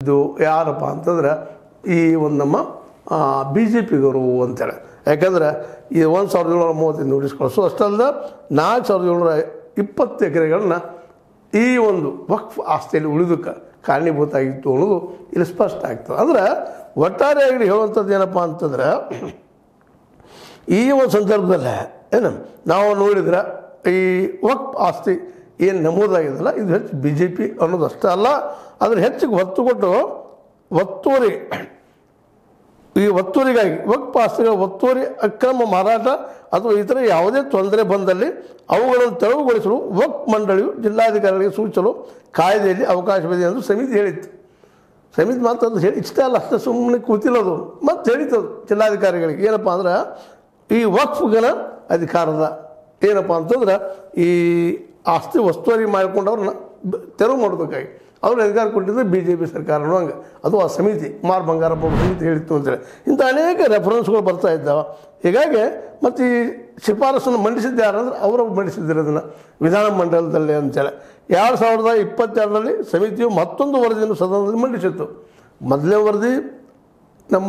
ಇದು ಯಾರಪ್ಪ ಅಂತಂದ್ರೆ ಈ ಒಂದು ನಮ್ಮ ಬಿ ಜೆ ಪಿಗರು ಅಂತೇಳಿ ಯಾಕಂದ್ರೆ ಈ ಒಂದು ಸಾವಿರದ ಏಳ್ನೂರ ಮೂವತ್ತೈದು ನೋಟಿಸ್ ಕಳಿಸು ಅಷ್ಟಲ್ಲದೆ ನಾಲ್ಕು ಸಾವಿರದ ಏಳ್ನೂರ ಇಪ್ಪತ್ತು ಎಕರೆಗಳನ್ನ ಈ ಒಂದು ವಕ್ಫ್ ಆಸ್ತಿಯಲ್ಲಿ ಉಳಿದಕ್ಕೆ ಕಾರಣೀಭೂತ ಆಗಿತ್ತು ಅನ್ನೋದು ಇಲ್ಲಿ ಸ್ಪಷ್ಟ ಆಗ್ತದೆ ಅಂದ್ರೆ ಒಟ್ಟಾರೆಯಾಗಿ ಹೇಳುವಂಥದ್ದು ಏನಪ್ಪ ಅಂತಂದ್ರೆ ಈ ಒಂದು ಸಂದರ್ಭದಲ್ಲೇ ಏನು ನಾವು ನೋಡಿದ್ರೆ ಈ ವಕ್ಫ್ ಆಸ್ತಿ ಏನು ನಮೂದಾಗಿದೆಯಲ್ಲ ಇದು ಹೆಚ್ಚು ಬಿ ಜೆ ಪಿ ಅನ್ನೋದು ಅಷ್ಟೇ ಅಲ್ಲ ಅದ್ರ ಹೆಚ್ಚಿಗೆ ಒತ್ತು ಕೊಟ್ಟು ಒತ್ತುವರಿ ಈ ಒತ್ತುವರಿಗಾಗಿ ವಕ್ಫ್ ಆಸ್ತಿಗಳ ಒತ್ತುವರಿ ಅಕ್ರಮ ಮಾರಾಟ ಅಥವಾ ಇತರ ಯಾವುದೇ ತೊಂದರೆ ಬಂದಲ್ಲಿ ಅವುಗಳನ್ನು ತೆರವುಗೊಳಿಸಲು ವಕ್ಫ್ ಮಂಡಳಿಯು ಜಿಲ್ಲಾಧಿಕಾರಿಗಳಿಗೆ ಸೂಚಿಸಲು ಕಾಯ್ದೆಯಲ್ಲಿ ಅವಕಾಶವಿದೆ ಎಂದು ಸಮಿತಿ ಹೇಳಿತ್ತು ಸಮಿತಿ ಮಾತ್ರ ಅದು ಹೇಳಿ ಇಷ್ಟ ಅಲ್ಲ ಅಷ್ಟೇ ಸುಮ್ಮನೆ ಕೂತಿಲ್ಲದು ಮತ್ತೆ ಹೇಳಿತದು ಜಿಲ್ಲಾಧಿಕಾರಿಗಳಿಗೆ ಏನಪ್ಪ ಅಂದ್ರೆ ಈ ವಕ್ಫ್ಗನ ಅಧಿಕಾರದ ಏನಪ್ಪ ಅಂತಂದ್ರೆ ಈ ಆಸ್ತಿ ಒಸ್ತುವರಿ ಮಾಡಿಕೊಂಡವ್ರನ್ನ ಬ- ತೆರವು ಮಾಡೋದಕ್ಕಾಗಿ ಅವ್ರ ಅಧಿಕಾರ ಕೊಟ್ಟಿದ್ದು ಬಿ ಜೆ ಪಿ ಸರ್ಕಾರನೂ ಹಂಗೆ ಅದು ಆ ಸಮಿತಿ ಕುಮಾರ್ ಬಂಗಾರಪ್ಪ ಅವ್ರ ಸಮಿತಿ ಹೇಳಿತ್ತು ಅಂತೇಳಿ ಇಂಥ ಅನೇಕ ರೆಫರೆನ್ಸ್ಗಳು ಬರ್ತಾ ಇದ್ದಾವೆ ಹೀಗಾಗಿ ಮತ್ತು ಈ ಶಿಫಾರಸನ್ನು ಮಂಡಿಸಿದ್ದು ಯಾರಂದ್ರೆ ಅವರು ಮಂಡಿಸಿದ್ರು ಅದನ್ನು ವಿಧಾನ ಮಂಡಲದಲ್ಲಿ ಅಂತೇಳಿ ಎರಡು ಸಾವಿರದ ಇಪ್ಪತ್ತೆರಡರಲ್ಲಿ ಸಮಿತಿಯು ಮತ್ತೊಂದು ವರದಿಯನ್ನು ಸದನದಲ್ಲಿ ಮಂಡಿಸಿತ್ತು ಮೊದಲನೇ ವರದಿ ನಮ್ಮ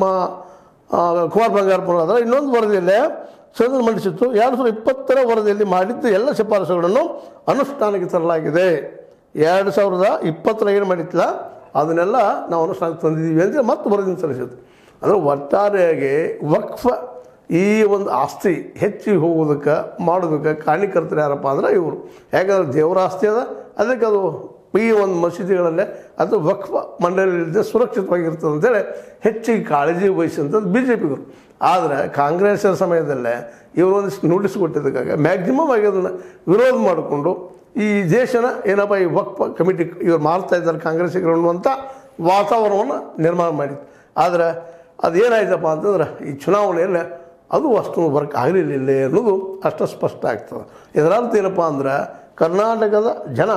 ಆ, ಕುಮಾರ್ ಬಂಗಾರಪ್ಪನವರು ಅದರ ಇನ್ನೊಂದು ವರದಿಯಲ್ಲೇ ಸದನ ಮಂಡಿಸಿತ್ತು ಎರಡು ಸಾವಿರದ ಇಪ್ಪತ್ತರ ವರದಿಯಲ್ಲಿ ಮಾಡಿದ್ದ ಎಲ್ಲ ಶಿಫಾರಸುಗಳನ್ನು ಅನುಷ್ಠಾನಕ್ಕೆ ತರಲಾಗಿದೆ ಎರಡು ಸಾವಿರದ ಇಪ್ಪತ್ತರ ಏನು ಮಾಡಿತ್ತಲ್ಲ ಅದನ್ನೆಲ್ಲ ನಾವು ಅನುಷ್ಠಾನಕ್ಕೆ ತಂದಿದ್ದೀವಿ ಅಂತ ಮತ್ತೆ ವರದಿನ ಸಲ್ಲಿಸಿತ್ತು ಅಂದರೆ ಒಟ್ಟಾರೆಯಾಗಿ ವಕ್ಫ ಈ ಒಂದು ಆಸ್ತಿ ಹೆಚ್ಚಿಗೆ ಹೋಗೋದಕ್ಕೆ ಮಾಡೋದಕ್ಕೆ ಕಾರಣೀಕರ್ತರು ಯಾರಪ್ಪ ಅಂದ್ರೆ ಇವರು ಯಾಕಂದ್ರೆ ದೇವರ ಆಸ್ತಿ ಅದ ಅದಕ್ಕೆ ಅದು ಈ ಒಂದು ಮಸೀದಿಗಳಲ್ಲೇ ಅದು ವಕ್ಫ ಮಂಡಳಿಯಿಂದ ಸುರಕ್ಷಿತವಾಗಿರ್ತದೆ ಅಂತೇಳಿ ಹೆಚ್ಚಿಗೆ ಕಾಳಜಿ ವಹಿಸಿದಂಥದ್ದು ಬಿ ಜೆ ಪಿಗರು ಆದರೆ ಕಾಂಗ್ರೆಸ್ಸಿನ ಸಮಯದಲ್ಲೇ ಇವರು ಒಂದಿಷ್ಟು ನೋಟಿಸ್ ಕೊಟ್ಟಿದ್ದಕ್ಕಾಗ ಮ್ಯಾಕ್ಸಿಮಮ್ ಆಗಿ ಅದನ್ನು ವಿರೋಧ ಮಾಡಿಕೊಂಡು ಈ ದೇಶನ ಏನಪ್ಪ ಈ ವಕ್ಫ ಕಮಿಟಿ ಇವ್ರು ಮಾಡ್ತಾ ಇದ್ದಾರೆ ಕಾಂಗ್ರೆಸ್ಸಿಗರು ಅನ್ನುವಂಥ ವಾತಾವರಣವನ್ನು ನಿರ್ಮಾಣ ಮಾಡಿತ್ತು ಆದರೆ ಅದೇನಾಯ್ತಪ್ಪ ಅಂತಂದ್ರೆ ಈ ಚುನಾವಣೆಯಲ್ಲಿ ಅದು ಅಷ್ಟೊಂದು ವರ್ಕ್ ಆಗಲಿಲ್ಲ ಅನ್ನೋದು ಅಷ್ಟು ಸ್ಪಷ್ಟ ಆಗ್ತದೆ ಇದರ ಅರ್ಥ ಏನಪ್ಪ ಅಂದ್ರೆ ಕರ್ನಾಟಕದ ಜನ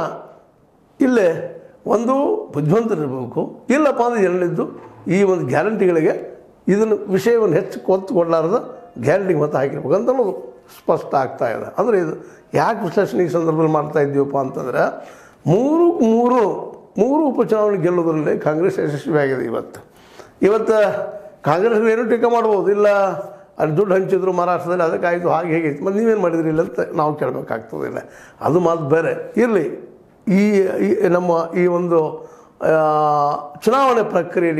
ಇಲ್ಲೇ ಒಂದು ಬುದ್ಧಿವಂತರಿರಬೇಕು ಇಲ್ಲಪ್ಪ ಅಂದ್ರೆ ಎರಡನೇದ್ದು ಈ ಒಂದು ಗ್ಯಾರಂಟಿಗಳಿಗೆ ಇದನ್ನು ವಿಷಯವನ್ನು ಹೆಚ್ಚು ಒತ್ತು ಕೊಡಲಾರದ ಗ್ಯಾರಂಟಿಗೆ ಮತ ಹಾಕಿರ್ಬೇಕು ಅಂತ ಅನ್ನೋದು ಸ್ಪಷ್ಟ ಆಗ್ತಾ ಇದೆ ಅಂದರೆ ಇದು ಯಾಕೆ ವಿಶ್ಲೇಷಣೆ ಈ ಸಂದರ್ಭದಲ್ಲಿ ಮಾಡ್ತಾ ಇದ್ದೀವಪ್ಪ ಅಂತಂದ್ರೆ ಮೂರು ಮೂರು ಮೂರು ಉಪಚುನಾವಣೆ ಗೆಲ್ಲೋದ್ರಲ್ಲಿ ಕಾಂಗ್ರೆಸ್ ಯಶಸ್ವಿಯಾಗಿದೆ ಇವತ್ತು ಇವತ್ತು ಕಾಂಗ್ರೆಸ್ ಏನು ಟೀಕೆ ಮಾಡ್ಬೋದು ಇಲ್ಲ ಅಲ್ಲಿ ದುಡ್ಡು ಹಂಚಿದ್ರು ಮಹಾರಾಷ್ಟ್ರದಲ್ಲಿ ಅದಕ್ಕಾಯಿತು ಹಾಗೆ ಹೇಗೆ ಮತ್ತು ನೀವೇನು ಮಾಡಿದ್ರಿ ಇಲ್ಲ ಅಂತ ನಾವು ಕೇಳಬೇಕಾಗ್ತದೆ ಇಲ್ಲ ಅದು ಮಾತು ಬೇರೆ ಇರಲಿ ಈ ಈ ನಮ್ಮ ಈ ಒಂದು ಆ, ಚುನಾವಣೆ ಪ್ರಕ್ರಿಯೆಯಲ್ಲಿ